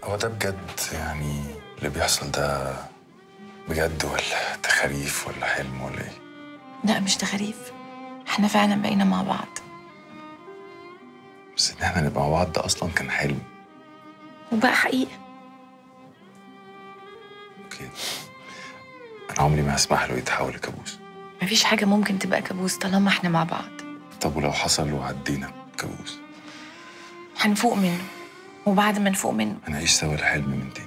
هو ده بجد يعني اللي بيحصل ده بجد ولا تخاريف ولا حلم ولا ايه؟ لا مش تخاريف احنا فعلا بقينا مع بعض بس ان احنا نبقى مع بعض ده اصلا كان حلم وبقى حقيقة اوكي انا عمري ما هسمح له يتحول لكابوس مفيش حاجة ممكن تبقى كابوس طالما احنا مع بعض طب ولو حصل وعدينا كابوس هنفوق منه وبعد ما نفوق منه هنعيش سوا الحلم من تاني